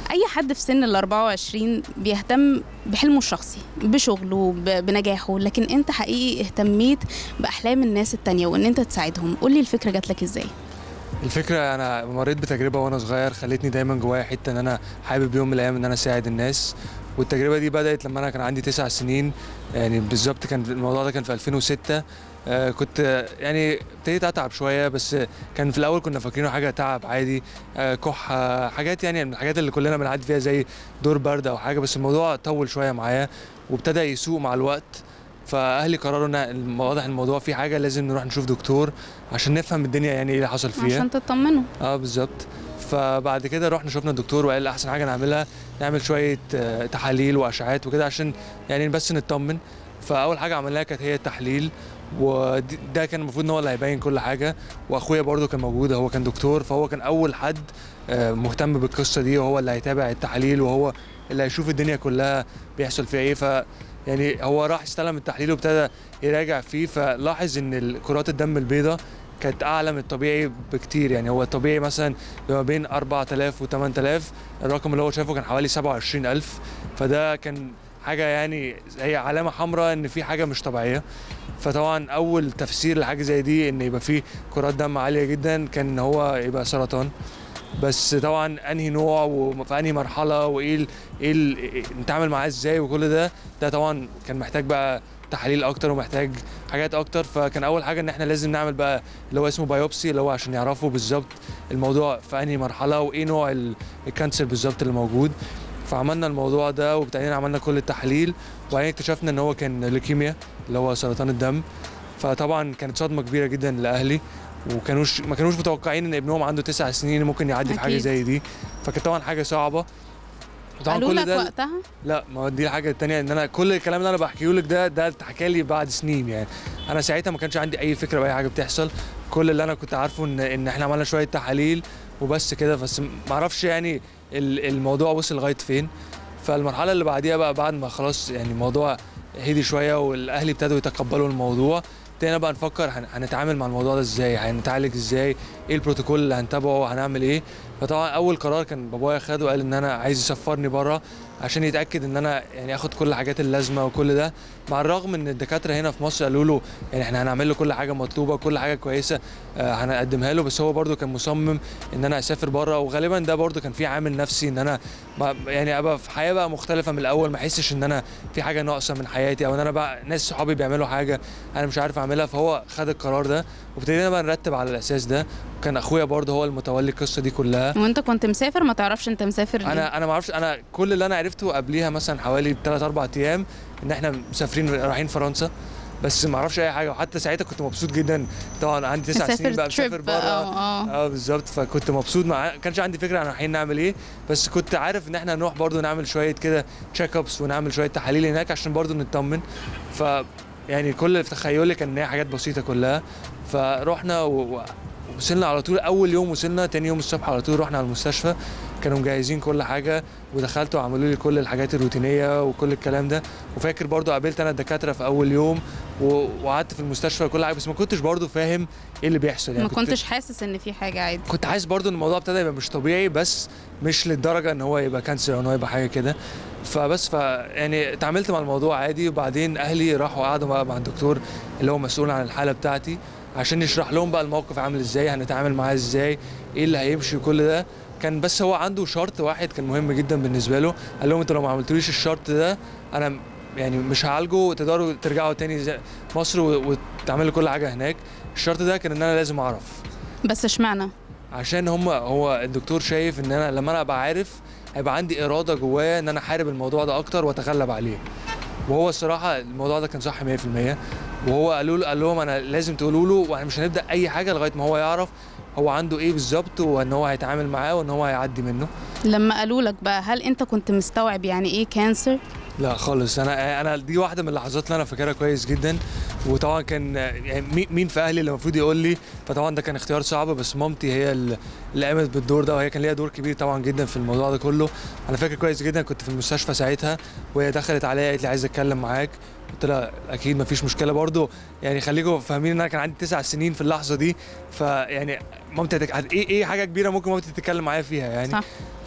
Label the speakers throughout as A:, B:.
A: اي حد في سن ال 24 بيهتم بحلمه الشخصي بشغله ب- بنجاحه لكن انت حقيقي اهتميت باحلام الناس التانية وان انت تساعدهم قولي الفكره جات لك ازاي
B: الفكرة أنا مريت بتجربة وأنا صغير خلتني دايما جوايا حتة إن أنا حابب يوم من الأيام إن أنا أساعد الناس والتجربة دي بدأت لما أنا كان عندي تسع سنين يعني بالظبط كان الموضوع ده كان في 2006 آه كنت يعني ابتديت أتعب شوية بس كان في الأول كنا فاكرينه حاجة تعب عادي آه كحة حاجات يعني من الحاجات اللي كلنا بنعدي فيها زي دور برد أو حاجة بس الموضوع طول شوية معايا وابتدى يسوء مع الوقت فاهلي قرروا ان الم- واضح الموضوع فيه حاجه لازم نروح نشوف دكتور عشان نفهم الدنيا يعني ايه اللي حصل فيها
A: عشان تطمنوا
B: اه بالظبط فبعد كده رحنا شفنا الدكتور وقال احسن حاجه نعملها نعمل شويه آه، تحاليل واشعاعات وكده عشان يعني بس نطمن فاول حاجه عملناها كانت هي التحليل وده كان المفروض ان هو اللي هيبين كل حاجه واخويا برضو كان موجود هو كان دكتور فهو كان اول حد آه، مهتم بالقصه دي وهو اللي هيتابع التحاليل وهو اللي هيشوف الدنيا كلها بيحصل فيها ايه ف يعني هو راح استلم التحليل وابتدى يراجع فيه فلاحظ ان كرات الدم البيضاء كانت اعلى من الطبيعي بكتير يعني هو الطبيعي مثلا بما بين 4000 و 8000 الرقم اللي هو شافه كان حوالي 27000 فده كان حاجه يعني هي علامه حمراء ان في حاجه مش طبيعيه فطبعا اول تفسير لحاجه زي دي ان يبقى في كرات دم عاليه جدا كان ان هو يبقى سرطان بس طبعا انهي نوع وفي انهي مرحله وايه ال- ايه ال- إيه- نتعامل معاه ازاي وكل ده ده طبعا كان محتاج بقى تحاليل اكتر ومحتاج حاجات اكتر فكان اول حاجه ان احنا لازم نعمل بقى اللي هو اسمه بايوبسي اللي هو عشان يعرفوا بالظبط الموضوع في انهي مرحله وايه نوع ال- الكانسر بالظبط اللي موجود فعملنا الموضوع ده وابتدينا عملنا كل التحاليل وبعدين اكتشفنا ان هو كان ليكيميا اللي هو سرطان الدم فطبعا كانت صدمه كبيره جدا لاهلي وكانوش ما كانوش متوقعين ان ابنهم عنده تسع سنين ممكن يعدي في حاجه
A: أكيد.
B: زي دي فكانت طبعا حاجه صعبه وطبعا
A: قالوا
B: كل
A: لك
B: ده
A: وقتها
B: لا ما هو دي الحاجه التانية ان انا كل الكلام اللي انا بحكيه لك ده ده اتحكى لي بعد سنين يعني انا ساعتها ما كانش عندي اي فكره باي حاجه بتحصل كل اللي انا كنت عارفه ان ان احنا عملنا شويه تحاليل وبس كده بس ما اعرفش يعني ال- الموضوع وصل لغايه فين فالمرحله اللي بعديها بقى بعد ما خلاص يعني الموضوع هدي شويه والاهلي ابتدوا يتقبلوا الموضوع ابتدينا بقى نفكر هن- هنتعامل مع الموضوع ده ازاي هنتعالج ازاي ايه البروتوكول اللي هنتابعه هنعمل ايه فطبعا اول قرار كان بابايا خده قال ان انا عايز يسفرني بره عشان يتاكد ان انا يعني اخد كل الحاجات اللازمه وكل ده مع الرغم ان الدكاتره هنا في مصر قالوا له يعني احنا هنعمل له كل حاجه مطلوبه كل حاجه كويسه آه، هنقدمها له بس هو برده كان مصمم ان انا اسافر بره وغالبا ده برده كان فيه عامل نفسي ان انا ما يعني ابقى في حياه بقى مختلفه من الاول ما احسش ان انا في حاجه ناقصه من حياتي او ان انا بقى ناس صحابي بيعملوا حاجه انا مش عارف اعملها فهو خد القرار ده وابتدينا بقى نرتب على الاساس ده وكان اخويا برده هو المتولي القصه دي كلها
A: وانت كنت مسافر ما تعرفش انت مسافر ليه
B: انا انا ما اعرفش انا كل اللي انا عرفته قبليها مثلا حوالي 3 4 ايام ان احنا مسافرين رايحين فرنسا بس ما اعرفش اي حاجه وحتى ساعتها كنت مبسوط جدا طبعا عندي تسع سنين بقى مسافر
A: trip
B: بره
A: اه
B: اه بالظبط فكنت مبسوط مع كانش عندي فكره عن رايحين نعمل ايه بس كنت عارف ان احنا هنروح برضو نعمل شويه كده تشيك ابس ونعمل شويه تحاليل هناك عشان برضو نطمن ف يعني كل اللي في تخيلي كان ان هي حاجات بسيطه كلها فرحنا و... و- وصلنا على طول اول يوم وصلنا تاني يوم الصبح على طول رحنا على المستشفى كانوا مجهزين كل حاجه ودخلت وعملوا لي كل الحاجات الروتينيه وكل الكلام ده وفاكر برضو قابلت انا الدكاتره في اول يوم و- وقعدت في المستشفى وكل حاجه بس ما كنتش برضو فاهم ايه اللي بيحصل يعني
A: ما
B: كنت-
A: كنتش حاسس ان في حاجه عادي
B: كنت حاسس برضو ان الموضوع ابتدى يبقى مش طبيعي بس مش للدرجه ان هو يبقى كانسر او ان هو يبقى حاجه كده فبس ف يعني اتعاملت مع الموضوع عادي وبعدين اهلي راحوا قعدوا بقى مع الدكتور اللي هو مسؤول عن الحاله بتاعتي عشان يشرح لهم بقى الموقف عامل ازاي هنتعامل معاه ازاي ايه اللي هيمشي وكل ده كان بس هو عنده شرط واحد كان مهم جدا بالنسبه له قال لهم انتوا لو ما عملتوليش الشرط ده انا يعني مش هعالجه تقدروا ترجعوا تاني زي مصر و- وتعملوا كل حاجه هناك الشرط ده كان ان انا لازم اعرف
A: بس اشمعنى
B: عشان هم هو الدكتور شايف ان انا لما انا ابقى عارف هيبقى عندي اراده جوايا ان انا احارب الموضوع ده اكتر واتغلب عليه وهو الصراحه الموضوع ده كان صح 100% وهو قالوا له قال لهم انا لازم تقولوا له واحنا مش هنبدا اي حاجه لغايه ما هو يعرف هو عنده ايه بالظبط وان هو هيتعامل معاه وان هو هيعدي منه
A: لما قالوا لك بقى هل انت كنت مستوعب يعني ايه كانسر
B: لا خالص انا انا دي واحده من اللحظات اللي انا فاكرها كويس جدا وطبعا كان يعني مي- مين في اهلي اللي المفروض يقول لي فطبعا ده كان اختيار صعب بس مامتي هي اللي اللي قامت بالدور ده وهي كان ليها دور كبير طبعا جدا في الموضوع ده كله انا فاكر كويس جدا كنت في المستشفى ساعتها وهي دخلت عليا قالت لي عايز اتكلم معاك قلت لها اكيد مفيش مشكله برضو يعني خليكم فاهمين ان انا كان عندي تسع سنين في اللحظه دي فيعني مامتي هتك... ايه ايه حاجه كبيره ممكن مامتي تتكلم معايا فيها يعني
A: صح.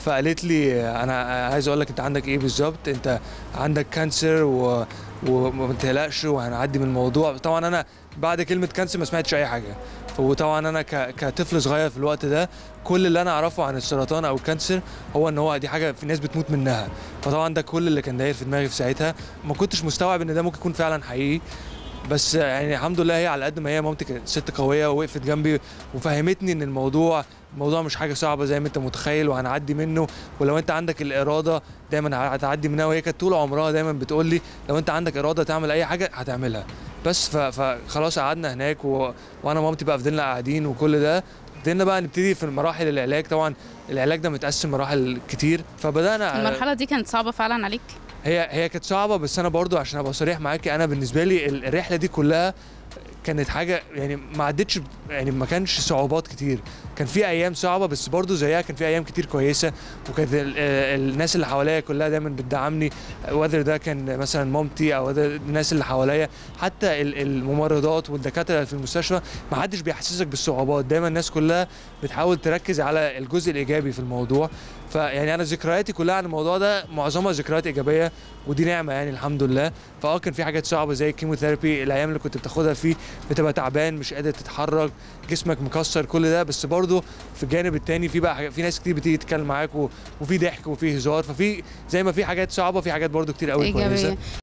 B: فقالت لي انا عايز اقول لك انت عندك ايه بالظبط انت عندك كانسر و... وما تقلقش وهنعدي من الموضوع طبعا انا بعد كلمه كانسر ما سمعتش اي حاجه وطبعا انا ك... كطفل صغير في الوقت ده كل اللي انا اعرفه عن السرطان او الكانسر هو ان هو دي حاجه في ناس بتموت منها فطبعا ده كل اللي كان داير في دماغي في ساعتها ما كنتش مستوعب ان ده ممكن يكون فعلا حقيقي بس يعني الحمد لله هي على قد ما هي مامتي كانت ست قويه ووقفت جنبي وفهمتني ان الموضوع الموضوع مش حاجه صعبه زي ما انت متخيل وهنعدي منه ولو انت عندك الاراده دايما هتعدي منها وهي كانت طول عمرها دايما بتقول لي لو انت عندك اراده تعمل اي حاجه هتعملها بس ف- فخلاص قعدنا هناك و... وانا ومامتي بقى فضلنا قاعدين وكل ده بدنا بقى نبتدي في مراحل العلاج طبعا العلاج ده متقسم مراحل كتير فبدانا
A: المرحله دي كانت صعبه فعلا عليك
B: هي هي كانت صعبه بس انا برضو عشان ابقى صريح معاكي انا بالنسبه لي ال- الرحله دي كلها كانت حاجه يعني ما عدتش يعني ما كانش صعوبات كتير كان في ايام صعبه بس برضو زيها كان في ايام كتير كويسه وكانت ال- آه، الناس اللي حواليا كلها دايما بتدعمني وذر ده كان مثلا مامتي او whether الناس اللي حواليا حتى ال- الممرضات والدكاتره في المستشفى ما حدش بيحسسك بالصعوبات دايما الناس كلها بتحاول تركز على الجزء الايجابي في الموضوع فيعني انا ذكرياتي كلها عن الموضوع ده معظمها ذكريات ايجابيه ودي نعمه يعني الحمد لله فاه كان في حاجات صعبه زي الكيموثيرابي الايام اللي كنت بتاخدها فيه بتبقى تعبان مش قادر تتحرك جسمك مكسر كل ده بس برضه في الجانب التاني في بقى حاجات- في ناس كتير بتيجي تتكلم معاك و- وفي ضحك وفي هزار ففي زي ما في حاجات صعبه في حاجات برضه كتير قوي كويسه
A: ايجابيه